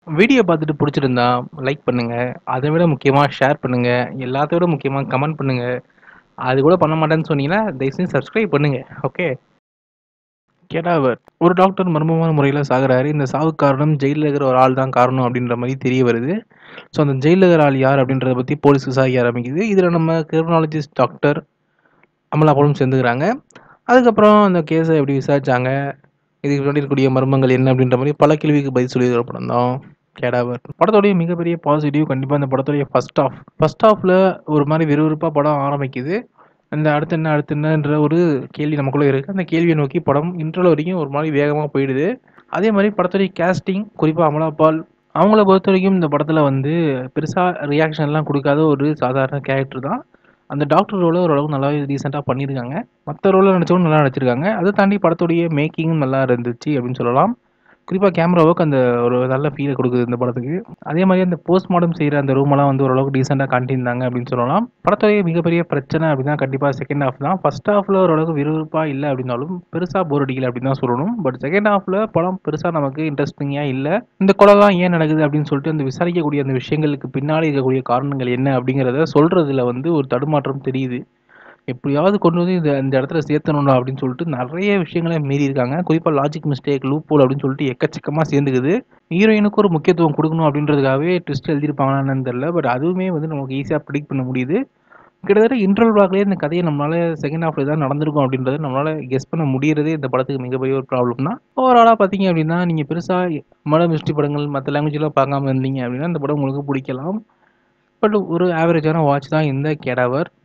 video பார்த்துட்டு பிடிச்சிருந்தா like பண்ணுங்க அதை விட முக்கியமாக ஷேர் பண்ணுங்க எல்லாத்த விட முக்கியமாக கமெண்ட் பண்ணுங்க அது கூட பண்ண மாட்டேன்னு சொன்னீங்கன்னா தயவுசெய்து சப்ஸ்கிரைப் பண்ணுங்க ஓகே கெடாவர் ஒரு டாக்டர் மர்மமான முறையில் சாகுறாரு இந்த சாவு காரணம் ஜெயிலில் இருக்கிற ஒரு ஆள் தான் காரணம் அப்படின்ற மாதிரி தெரிய வருது ஸோ அந்த ஜெயிலில் இருக்கிற ஆள் யார் அப்படின்றத பற்றி போலீஸ் விசாரிக்க ஆரம்பிக்குது இதில் நம்ம கிரிமினாலஜிஸ்ட் டாக்டர் அமலாபாலும் சேர்ந்துக்கிறாங்க அதுக்கப்புறம் அந்த கேஸை எப்படி விசாரிச்சாங்க இதுக்கு முன்னாடி இருக்கக்கூடிய மர்மங்கள் என்ன அப்படின்ற மாதிரி பல கேள்விக்கு பதில் சொல்லி படம் தான் கேடாவர் படத்தோடைய மிகப்பெரிய பாசிட்டிவ் கண்டிப்பாக இந்த படத்தோடைய ஃபர்ஸ்ட் ஆஃப் ஃபர்ஸ்ட் ஆஃபில் ஒரு மாதிரி விறுவிறுப்பாக படம் ஆரம்பிக்குது அந்த அடுத்து என்ன அடுத்து என்னன்ற ஒரு கேள்வி நமக்குள்ளே இருக்குது அந்த கேள்வியை நோக்கி படம் இன்ட்ரோல் வரைக்கும் ஒரு மாதிரி வேகமாக போயிடுது அதே மாதிரி படத்துடைய கேஸ்டிங் குறிப்பாக அமலாபால் அவங்கள பொறுத்த வரைக்கும் இந்த படத்தில் வந்து பெருசாக ரியாக்ஷன்லாம் கொடுக்காத ஒரு சாதாரண கேரக்டர் தான் அந்த டாக்டர் ரோலை ஓரளவுக்கு நல்லாவே ரீசெண்டாக பண்ணியிருக்காங்க மற்ற ரோலில் நடிச்சவங்க நல்லா நடிச்சிருக்காங்க அதை தாண்டி படத்துடைய மேக்கிங்கும் நல்லா இருந்துச்சு அப்படின்னு சொல்லலாம் குறிப்பாக கேமரா ஒர்க் அந்த ஒரு நல்ல ஃபீலை கொடுக்குது இந்த படத்துக்கு அதே மாதிரி அந்த போஸ்ட்மார்ட்டம் செய்கிற அந்த ரூமெல்லாம் வந்து ஓரளவுக்கு டீசெண்டாக காட்டியிருந்தாங்க அப்படின்னு சொல்லலாம் படத்துடைய மிகப்பெரிய பிரச்சனை அப்படின்னா கண்டிப்பாக செகண்ட் ஹாஃப் தான் ஃபர்ஸ்ட் ஹாஃபில் ஓரளவுக்கு விறுவிறுப்பாக இல்லை அப்படின்னாலும் பெருசாக போர் அடிக்கல அப்படின்னு தான் சொல்லணும் பட் செகண்ட் ஹாஃபில் படம் பெருசாக நமக்கு இன்ட்ரெஸ்டிங்காக இல்லை இந்த கொலைலாம் ஏன் நடக்குது அப்படின்னு சொல்லிட்டு அந்த விசாரிக்கக்கூடிய அந்த விஷயங்களுக்கு பின்னாடி இருக்கக்கூடிய காரணங்கள் என்ன அப்படிங்கிறத சொல்கிறதுல வந்து ஒரு தடுமாற்றம் தெரியுது எப்படியாவது கொண்டு வந்து இந்த இந்த இடத்துல சேர்த்தணும் அப்படின்னு சொல்லிட்டு நிறைய விஷயங்களை மீறி இருக்காங்க குறிப்பாக லாஜிக் மிஸ்டேக் லூப்போல் அப்படின்னு சொல்லிட்டு எக்கச்சக்கமாக சேர்ந்துக்குது ஹீரோயினுக்கு ஒரு முக்கியத்துவம் கொடுக்கணும் அப்படின்றதுக்காகவே ட்விஸ்ட் எழுதியிருப்பாங்களான்னு தெரியல பட் அதுவுமே வந்து நமக்கு ஈஸியாக ப்ரிடிக் பண்ண முடியுது கிட்டத்தட்ட இன்டர்வல் பிளாக்லேயே இந்த கதையை நம்மளால செகண்ட் ஹாஃப்ல தான் நடந்திருக்கும் அப்படின்றத நம்மளால கெஸ் பண்ண முடியறதே இந்த படத்துக்கு மிகப்பெரிய ஒரு ப்ராப்ளம் தான் ஓவராலாக பார்த்தீங்க அப்படின்னா நீங்கள் பெருசாக மட மிஸ்ட்ரி படங்கள் மற்ற லாங்குவேஜெலாம் பார்க்காம இருந்தீங்க அப்படின்னா இந்த படம் உங்களுக்கு பிடிக்கலாம் பட் ஒரு ஆவரேஜான வாட்ச் தான் இந்த கேடாவர்